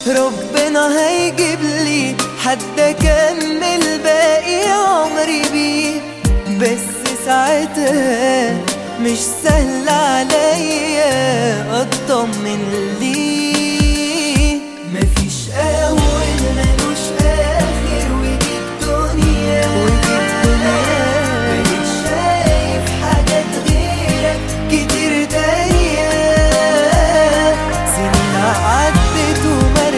ربنا هيجيب لي حد اكمل باقي عمري بيه بس ساعتها مش سهل عليا اطمن ليه